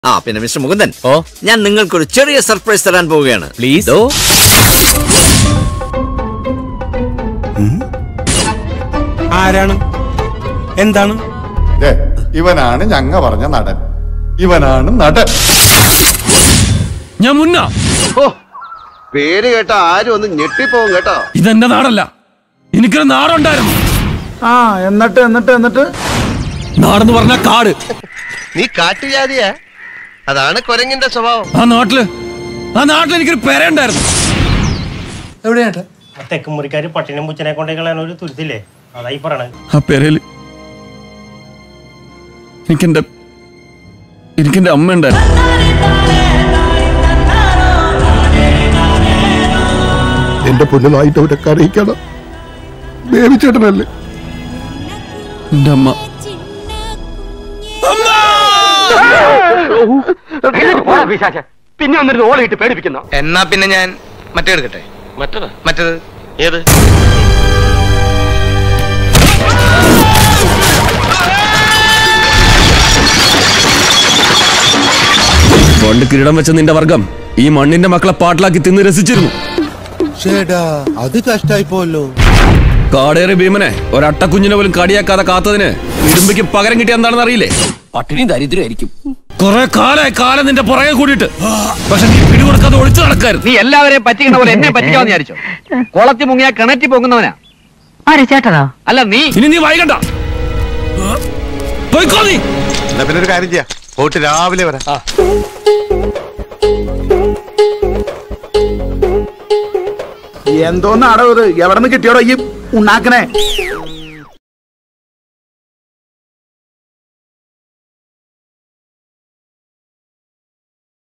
ആ പിന്നെ മിസ്റ്റർ മുകുന്ദൻ ഓ ഞാൻ നിങ്ങൾക്കൊരു ചെറിയ സർപ്രൈസ് തരാൻ പോവുകയാണ് പ്ലീസ് ആരാണ് എന്താണ് ദേ, ഇവനാണ് ഞങ്ങ പറഞ്ഞ നടൻ ഇവനാണ് നടൻ ഞാൻ മുന്ന ഓ പേര് കേട്ട ആരും ഒന്ന് ഞെട്ടിപ്പോവും കേട്ടോ ഇതെന്റെ നാടല്ല എനിക്കൊരു നാടുണ്ടായിരുന്നു ആ എന്നിട്ട് എന്നിട്ട് എന്നിട്ട് നാടെന്ന് പറഞ്ഞ കാട് നീ കാട്ടുജാതിയാ അതാണ് കൊരങ്ങിന്റെ സ്വഭാവം ആ നാട്ടില് ആ നാട്ടിൽ എനിക്കൊരു പെരയുണ്ടായിരുന്നു ആ തെക്ക് മുറിക്കാര് പട്ടിനും പൂച്ചനെ കൊണ്ടേ കളയാൻ ഒരു തുരുത്തില്ലേ അതായി പറയണത് ആ പെരയില് എനിക്കെന്റെ എനിക്കെന്റെ അമ്മ ഉണ്ടായിരുന്നു എന്റെ പൊന്നിനായിട്ട് അവരെ കരയിക്കണം ബേബിച്ചേട്ടനല്ലേ എന്റെ അമ്മ പിന്നെ വന്നിരുന്ന് ഓളയിട്ട് പേടിപ്പിക്കുന്ന എന്നാ പിന്നെ ഞാൻ മറ്റേ എടുക്കട്ടെ മറ്റത് മറ്റേത് ഏത് പണ്ട് കിരീടം വെച്ച നിന്റെ വർഗം ഈ മണ്ണിന്റെ മക്കളെ പാട്ടിലാക്കി തിന്ന് രസിച്ചിരുന്നു അത് കഷ്ടായി പോലോ കാടേറി ഭീമനെ ഒരട്ടക്കുഞ്ഞിനെ പോലും കടിയാക്കാതെ കാത്തതിന് ഇരുമ്പിക്ക് പകരം കിട്ടിയ എന്താണെന്ന് അറിയില്ലേ പട്ടിണി ദരിദ്രമായിരിക്കും കുറെ കാലായി കാലം നിന്റെ പുറകെ കൂടിയിട്ട് പക്ഷെ നീ പിടികൊടുക്കാതെ ഒളിച്ചു നടക്കായിരുന്നു നീ എല്ലാവരെയും പറ്റിക്കണ പോലെ എന്നെ പറ്റിക്കാന്ന് വിചാരിച്ചോ കുളത്തി മുങ്ങിയ കിണറ്റി പൊങ്ങുന്നവനാ ആരെ ചേട്ടനാ അല്ല നീ ഇനി നീ വൈകണ്ട പോയിക്കോ നീ എന്നാ പിന്നെ ഒരു കാര്യം ചെയ്യാം പോയിട്ട് രാവിലെ വരാം എന്തോന്നാടോ ഇത് എവിടെ നിന്ന് കിട്ടിയോടോ ഈ ഉണ്ടാക്കണേ